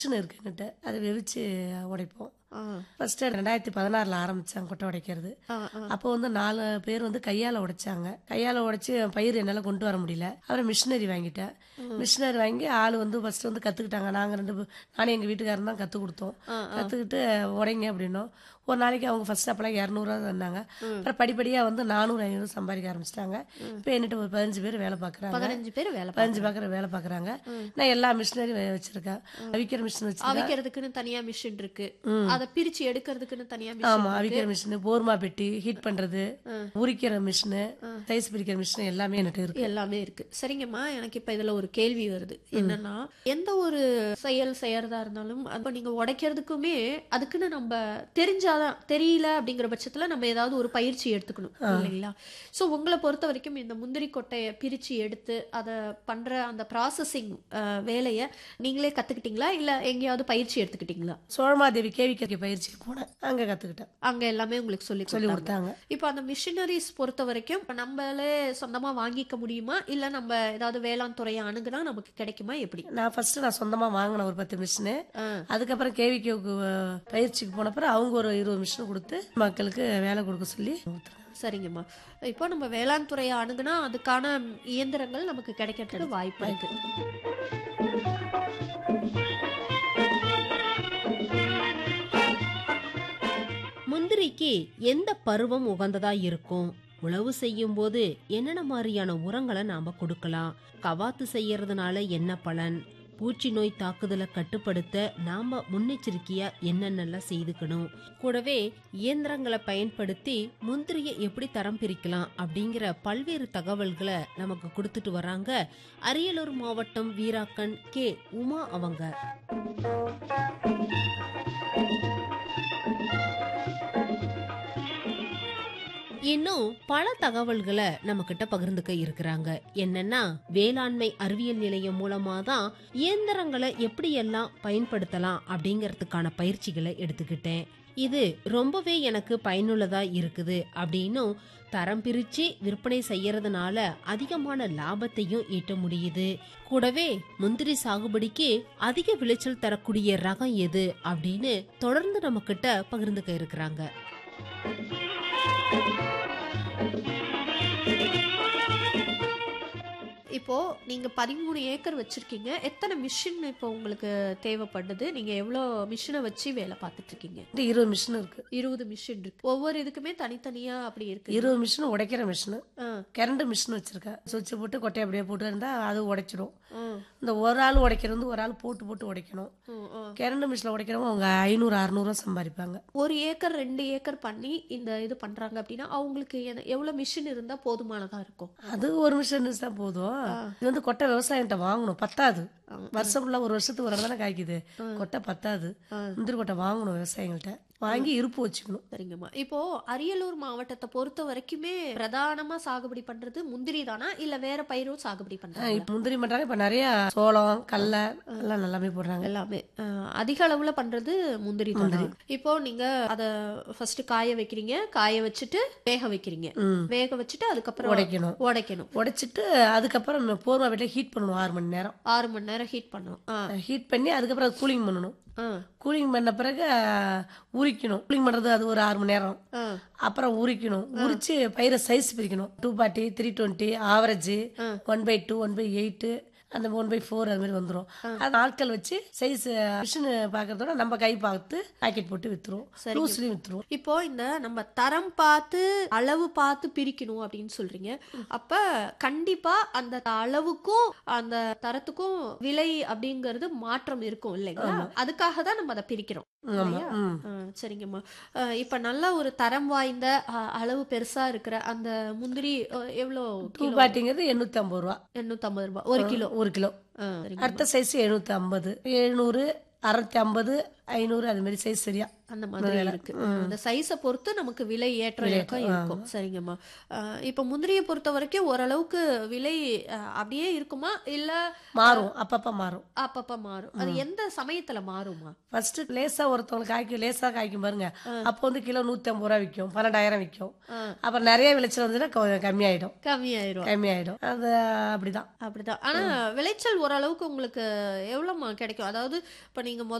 Machine இருக்கு என்கிட்ட அதை வெவிச்சு உடைப்போம் ஆ, ஃபர்ஸ்ட் ரெண்டாயிரத்தி பதினாறுல ஆரம்பிச்சாங்க கொட்டை உடைக்கிறது ஆ, ஆ. அப்போ வந்து நாலு பேர் வந்து கையால உடைச்சாங்க கையால உடைச்சு பயிர் என்னால கொண்டு வர முடியல அப்புறம் மிஷினரி வாங்கிட்டேன் மிஷினரி வாங்கி ஆள் வந்து ஃபர்ஸ்ட் வந்து கத்துக்கிட்டாங்க நாங்க ரெண்டு பேர் நானும் எங்க வீட்டுக்காரன் தான் கத்து கொடுத்தோம் ஆ, கத்துக்கிட்டு உடைங்க அப்படின்னோம் ஒரு நாளைக்கு அவங்க ஃபர்ஸ்ட் அப்பெல்லாம் இரநூறுவா தந்தாங்க அப்புறம் படிப்படியா வந்து நானூறு ஐநூறு சம்பாதிக்க ஆரம்பிச்சிட்டாங்க இப்போ என்கிட்ட ஒரு பதினஞ்சு பேர் வேலை பார்க்குறாங்க பதினஞ்சு பேர் வேலை பதினஞ்சு பார்க்குற வேலை பார்க்குறாங்க நான் எல்லா மிஷினரி வச்சிருக்கேன் அவிக்கிற மிஷின் வச்சிருக்கேன் அவிக்கிறதுக்குன்னு தனியா மிஷின் இருக்கு அத பிரிச்சு எடுக்கிறதுக்குன்னு தனியா மிஷின் ஆமா அவிக்கிற மிஷின் போர்மா பெட்டி ஹீட் பண்றது உரிக்கிற மிஷின் சைஸ் பிரிக்கிற மிஷின் எல்லாமே என்கிட்ட இருக்கு எல்லாமே இருக்கு சரிங்கம்மா எனக்கு இப்ப இதுல ஒரு கேள்வி வருது என்னன்னா எந்த ஒரு செயல் செய்யறதா இருந்தாலும் அப்ப நீங்க உடைக்கிறதுக்குமே அதுக்குன்னு நம்ம தெரிஞ்சாதான் தெரியல அப்படிங்கிற பட்சத்துல நம்ம ஏதாவது ஒரு பயிற்சி எடுத்துக்கணும் இல்லைங்களா சோ உங்களை பொறுத்த வரைக்கும் இந்த முந்திரி கொட்டைய பிரிச்சு எடுத்து அதை பண்ற அந்த ப்ராசஸிங் வேலையை நீங்களே கத்துக்கிட்டீங்களா இல்ல எங்கேயாவது பயிற்சி எடுத்துக்கிட்டீங்களா சோழமாதேவி கேவிக்கை பயிற்சிக்கு போனேன் அங்க கத்துக்கிட்டேன் அங்க எல்லாமே உங்களுக்கு சொல்லி சொல்லி கொடுத்தாங்க கொடுத்தாங்க இப்போ அந்த மிஷினரிஸ் பொறுத்த வரைக்கும் இப்ப நம்மளே சொந்தமா வாங்கிக்க முடியுமா இல்ல நம்ம ஏதாவது வேளாண் துறையை அணுகுனா நமக்கு கிடைக்குமா எப்படி நான் ஃபர்ஸ்ட் நான் சொந்தமா வாங்கினேன் ஒரு பத்து மிஷினு ஆ. அதுக்கப்புறம் கேவிக்கு பயிற்சிக்கு போன பிறகு அவங்க ஒரு இருபது மிஷின் கொடுத்து மக்களுக்கு வேலை கொடுக்க சொல்லி கொடுத்தாங்க. சரிங்கம்மா இப்போ நம்ம வேளாண் துறையை அணுகுனா அதுக்கான இயந்திரங்கள் நமக்கு கிடைக்கிறதுக்கு வாய்ப்பு இருக்கு முந்திரிக்கு எந்த பருவம் உகந்ததா இருக்கும் உழவு செய்யும் போது என்னென்ன மாதிரியான உரங்களை நாம கொடுக்கலாம் கவாத்து செய்யறதுனால என்ன பலன் பூச்சி நோய் தாக்குதலை கட்டுப்படுத்த நாம முன்னெச்சரிக்கையா என்னென்னலாம் செய்துக்கணும் கூடவே இயந்திரங்களை பயன்படுத்தி முந்திரியை எப்படி தரம் பிரிக்கலாம் அப்படிங்கிற பல்வேறு தகவல்களை நமக்கு கொடுத்துட்டு வராங்க அரியலூர் மாவட்டம் வீராக்கன் கே உமா அவங்க இன்னும் பல தகவல்களை நம்ம கிட்ட பகிர்ந்துக்க இருக்கிறாங்க என்னன்னா வேளாண்மை அறிவியல் நிலையம் மூலமா தான் இயந்திரங்களை எப்படியெல்லாம் பயன்படுத்தலாம் அப்படிங்கறதுக்கான பயிற்சிகளை எடுத்துக்கிட்டேன் இது ரொம்பவே எனக்கு பயனுள்ளதா இருக்குது அப்படின்னும் தரம் பிரிச்சு விற்பனை செய்யறதுனால அதிகமான லாபத்தையும் ஈட்ட முடியுது கூடவே முந்திரி சாகுபடிக்கு அதிக விளைச்சல் தரக்கூடிய ரகம் எது அப்படின்னு தொடர்ந்து நம்ம கிட்ட பகிர்ந்துக்க இருக்கிறாங்க இப்போ நீங்க பதிமூணு ஏக்கர் வச்சிருக்கீங்க எத்தனை மிஷின் இப்போ உங்களுக்கு தேவைப்படுது நீங்க எவ்வளவு மிஷினை வச்சு வேலை பார்த்துட்டு இருக்கீங்க இந்த இருபது மிஷின் இருக்கு இருபது மிஷின் இருக்கு ஒவ்வொரு இதுக்குமே தனித்தனியா அப்படி இருக்கு இருபது மிஷின் உடைக்கிற மிஷின் ஆ, கரண்ட் மிஷின் வச்சிருக்கேன் சுவிட்ச் போட்டு கொட்டையை அப்படியே போட்டு இருந்தா அது உடைச்சிடும் ஆ, இந்த ஒரு ஆள் உடைக்கிறது வந்து ஒரு ஆள் போட்டு போட்டு உடைக்கணும் ம், ஆ. கரண்ட் மிஷினில் உடைக்கிறவங்க அவங்க ஐநூறு அறுநூறுவா சம்பாதிப்பாங்க ஒரு ஏக்கர் ரெண்டு ஏக்கர் பண்ணி இந்த இது பண்றாங்க அப்படின்னா அவங்களுக்கு என- எவ்வளவு மிஷின் இருந்தா போதுமானதா இருக்கும் அது ஒரு மிஷின் தான் போதும் இது வந்து கொட்டை விவசாயிகிட்ட வாங்கணும் பத்தாது வருஷம் ஃபுல்லா ஒரு வருஷத்துக்கு ஒரு தானே காய்க்குது கொட்டை பத்தாது முந்திரி கொட்டை வாங்கணும் விவசாயிகள்ட்ட வாங்கி இருப்பு வச்சுக்கணும் சரிங்கம்மா இப்போ அரியலூர் மாவட்டத்தை பொறுத்த வரைக்குமே பிரதானமா சாகுபடி பண்றது முந்திரி தானா இல்ல வேற பயிரும் சாகுபடி ஆ, பண்றாங்க இப்ப முந்திரி பண்றாங்க இப்ப நிறைய சோளம் கடலை எல்லாம் நல்லாமே போடுறாங்க எல்லாமே அஹ், அதிக அளவுல பண்றது முந்திரி தான் இப்போ நீங்க அத ஃபர்ஸ்ட் காய வைக்கிறீங்க காய வச்சுட்டு வேக வைக்கிறீங்க ம். வேக வச்சுட்டு அதுக்கப்புறம் உடைக்கணும் உடைக்கணும் உடைச்சிட்டு அதுக்கப்புறம் போர்வா வீட்டில் ஹீட் பண்ணணும் ஆறு மணி நேரம் ஆறு மணி நேரம் ஹீட் பண்ணணும் ஆ, ஹீட் பண்ணி அதுக்கப்புறம் கூலிங் பண்ணணும் ஆ, கூலிங் பண்ண பிறகு அஹ், உரிக்கணும் கூலிங் பண்றது அது ஒரு ஆறு மணி நேரம் ஆ. அப்புறம் உரிக்கணும் உரிச்சு பயிரை சைஸ் பிரிக்கணும் two forty three twenty average one by two one by eight அந்த ஒன் பை ஃபோர் அது மாதிரி வந்துடும் அது ஆட்கள் வச்சு சைஸ் மிஷின் பார்க்கறதோட நம்ம கை பார்த்து பாக்கெட் போட்டு வித்துருவோம் லூஸ்லயும் வித்துருவோம் இப்போ இந்த நம்ம தரம் பார்த்து அளவு பார்த்து பிரிக்கணும் அப்படின்னு சொல்றீங்க அப்ப கண்டிப்பா அந்த அளவுக்கும் அந்த தரத்துக்கும் விலை அப்படிங்கறது மாற்றம் இருக்கும் இல்லைங்களா அதுக்காக தான் நம்ம அதை பிரிக்கிறோம் ஆமா இல்லையா? ம் ஆ, சரிங்கம்மா ஆ, இப்ப நல்ல ஒரு தரம் வாய்ந்த ஆ, அளவு பெருசா இருக்கிற அந்த முந்திரி ஆ, எவ்வளோ டூ ஃபார்ட்டிங்கிறது எண்ணூத்தி ஐம்பது ரூபா எண்ணூத்தி ஐம்பது ரூபாய் ஒரு கிலோ ஒரு கிலோ ஆ, சரிங்க. அடுத்த சைஸ் எழுநூத்தி ஐம்பது எழுநூறு அறுநூத்தி ஐம்பது ஐநூறு அது மாதிரி சைஸ் சரியா அந்த மாதிரி இருக்கு அந்த சைஸை பொறுத்து நமக்கு விலை ஏற்ற இறக்கம் இருக்கும் சரிங்கம்மா அஹ், இப்ப முந்திரியை பொறுத்த வரைக்கும் ஓரளவுக்கு விலை அஹ், அப்படியே இருக்குமா இல்ல மாறும் அப்பப்ப மாறும் அப்பப்ப மாறும் அது எந்த சமயத்துல மாறுமா ஃபர்ஸ்ட் லேசா ஒருத்தவங்களுக்கு காய்க்கும் லேசா காய்க்கும் பாருங்க அப்போ வந்து கிலோ நூத்தி ஐம்பது ரூபா விற்கும் பன்னெண்டாயிரம் விற்கும் அப்புறம் நிறைய விளைச்சல் வந்துன்னா கொ- கம்மியாயிடும் கம்மியாயிரும் கம்மியாயிடும் அது அப்படிதான் அப்படிதான் ஆனா விளைச்சல் ஓரளவுக்கு உங்களுக்கு எவ்வளவுமா கிடைக்கும் அதாவது இப்ப நீங்க